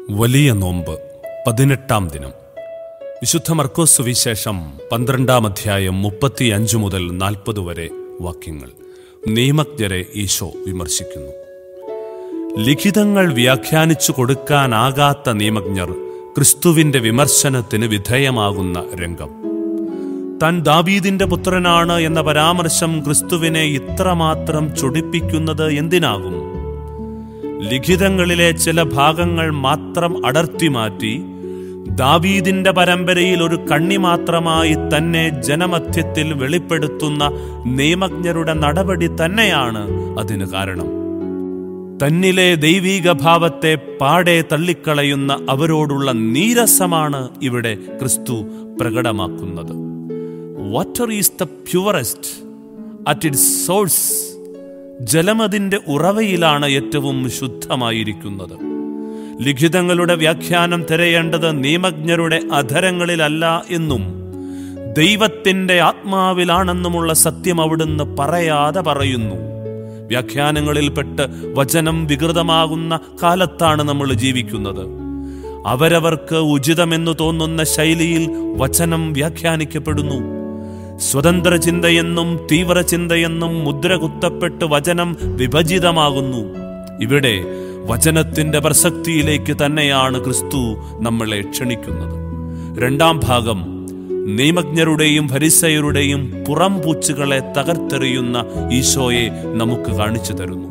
വലിയ നോമ്പ് പതിനെട്ടാം ദിനം വിശുദ്ധ മർക്കോസ് സുവിശേഷം പന്ത്രണ്ടാം അധ്യായം മുപ്പത്തിയഞ്ച് മുതൽ നാൽപ്പത് വരെ വാക്യങ്ങൾ നിയമജ്ഞരെ ഈശോ വിമർശിക്കുന്നു ലിഖിതങ്ങൾ വ്യാഖ്യാനിച്ചു കൊടുക്കാനാകാത്ത നിയമജ്ഞർ ക്രിസ്തുവിന്റെ വിമർശനത്തിന് വിധേയമാകുന്ന രംഗം താൻ ദാവീദിന്റെ പുത്രനാണ് എന്ന പരാമർശം ക്രിസ്തുവിനെ ഇത്രമാത്രം ചൊടിപ്പിക്കുന്നത് എന്തിനാകും ലിഖിതങ്ങളിലെ ചില ഭാഗങ്ങൾ മാത്രം അടർത്തി മാറ്റി ദാവീദിന്റെ പരമ്പരയിൽ ഒരു കണ്ണി മാത്രമായി തന്നെ ജനമധ്യത്തിൽ വെളിപ്പെടുത്തുന്ന നിയമജ്ഞരുടെ നടപടി തന്നെയാണ് അതിന് കാരണം തന്നിലെ ദൈവീക ഭാവത്തെ പാടെ തള്ളിക്കളയുന്ന അവരോടുള്ള നീരസമാണ് ഇവിടെ ക്രിസ്തു പ്രകടമാക്കുന്നത് water is the purest at its source ജലമതിന്റെ ഉറവയിലാണ് ഏറ്റവും ശുദ്ധമായിരിക്കുന്നത് ലിഖിതങ്ങളുടെ വ്യാഖ്യാനം തിരയേണ്ടത് നിയമജ്ഞരുടെ അധരങ്ങളിലല്ല എന്നും ദൈവത്തിന്റെ ആത്മാവിലാണെന്നുമുള്ള സത്യം അവിടുന്ന് പറയാതെ പറയുന്നു വ്യാഖ്യാനങ്ങളിൽപ്പെട്ട് വചനം വികൃതമാകുന്ന കാലത്താണ് നമ്മൾ ജീവിക്കുന്നത് അവരവർക്ക് ഉചിതമെന്നു തോന്നുന്ന ശൈലിയിൽ വചനം വ്യാഖ്യാനിക്കപ്പെടുന്നു സ്വതന്ത്ര ചിന്തയെന്നും തീവ്ര ചിന്തയെന്നും മുദ്ര കുത്തപ്പെട്ട് വചനം വിഭജിതമാകുന്നു ഇവിടെ വചനത്തിന്റെ പ്രസക്തിയിലേക്ക് തന്നെയാണ് ക്രിസ്തു നമ്മളെ ക്ഷണിക്കുന്നത് രണ്ടാം ഭാഗം നിയമജ്ഞരുടെയും ഭരിസയരുടെയും പുറംപൂച്ചുകളെ തകർത്തെറിയുന്ന ഈശോയെ നമുക്ക് കാണിച്ചു തരുന്നു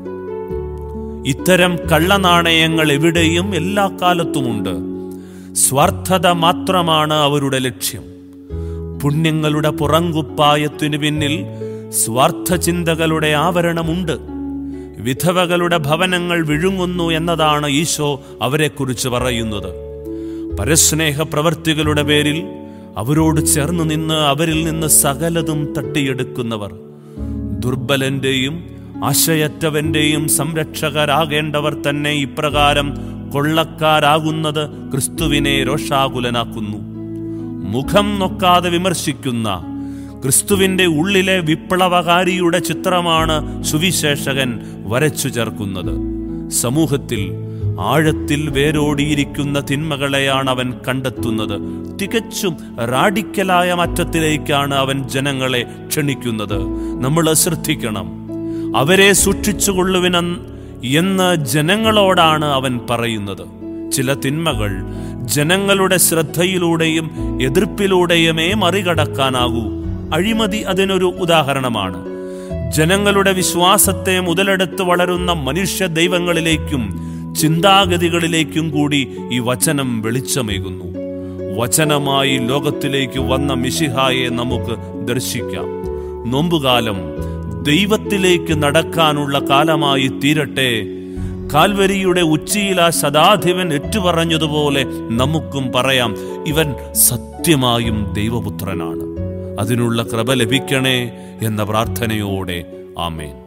ഇത്തരം കള്ളനാണയങ്ങൾ എവിടെയും എല്ലാ കാലത്തുമുണ്ട് സ്വാർത്ഥത മാത്രമാണ് അവരുടെ ലക്ഷ്യം പുണ്യങ്ങളുടെ പുറങ്കുപ്പായത്തിനു പിന്നിൽ സ്വാർത്ഥ ചിന്തകളുടെ ആവരണമുണ്ട് വിധവകളുടെ ഭവനങ്ങൾ വിഴുങ്ങുന്നു എന്നതാണ് ഈശോ അവരെക്കുറിച്ച് പറയുന്നത് പരസ്നേഹ പ്രവർത്തികളുടെ പേരിൽ അവരോട് ചേർന്ന് നിന്ന് അവരിൽ നിന്ന് സകലതും തട്ടിയെടുക്കുന്നവർ ദുർബലന്റെയും ആശയറ്റവന്റെയും സംരക്ഷകരാകേണ്ടവർ തന്നെ ഇപ്രകാരം കൊള്ളക്കാരാകുന്നത് ക്രിസ്തുവിനെ രോഷാകുലനാക്കുന്നു മുഖം നോക്കാതെ വിമർശിക്കുന്ന ക്രിസ്തുവിന്റെ ഉള്ളിലെ വിപ്ലവകാരിയുടെ ചിത്രമാണ് സുവിശേഷകൻ വരച്ചു ചേർക്കുന്നത് സമൂഹത്തിൽ ആഴത്തിൽ വേരോടിയിരിക്കുന്ന തിന്മകളെയാണ് അവൻ കണ്ടെത്തുന്നത് തികച്ചും റാഡിക്കലായ മാറ്റത്തിലേക്കാണ് അവൻ ജനങ്ങളെ ക്ഷണിക്കുന്നത് നമ്മൾ ശ്രദ്ധിക്കണം അവരെ സൂക്ഷിച്ചുകൊള്ളുവിന എന്ന് ജനങ്ങളോടാണ് അവൻ പറയുന്നത് ചില തിന്മകൾ ജനങ്ങളുടെ ശ്രദ്ധയിലൂടെയും എതിർപ്പിലൂടെയുമേ മറികടക്കാനാകൂ അഴിമതി അതിനൊരു ഉദാഹരണമാണ് ജനങ്ങളുടെ വിശ്വാസത്തെ മുതലെടുത്ത് വളരുന്ന മനുഷ്യ ദൈവങ്ങളിലേക്കും ചിന്താഗതികളിലേക്കും കൂടി ഈ വചനം വെളിച്ചമേകുന്നു വചനമായി ലോകത്തിലേക്ക് വന്ന മിശിഹായെ നമുക്ക് ദർശിക്കാം നോമ്പുകാലം ദൈവത്തിലേക്ക് നടക്കാനുള്ള കാലമായി തീരട്ടെ കാൽവരിയുടെ ഉച്ചിയിൽ ആ ശതാധിപൻ ഏറ്റുപറഞ്ഞതുപോലെ നമുക്കും പറയാം ഇവൻ സത്യമായും ദൈവപുത്രനാണ് അതിനുള്ള കൃപ ലഭിക്കണേ എന്ന പ്രാർത്ഥനയോടെ ആമേൻ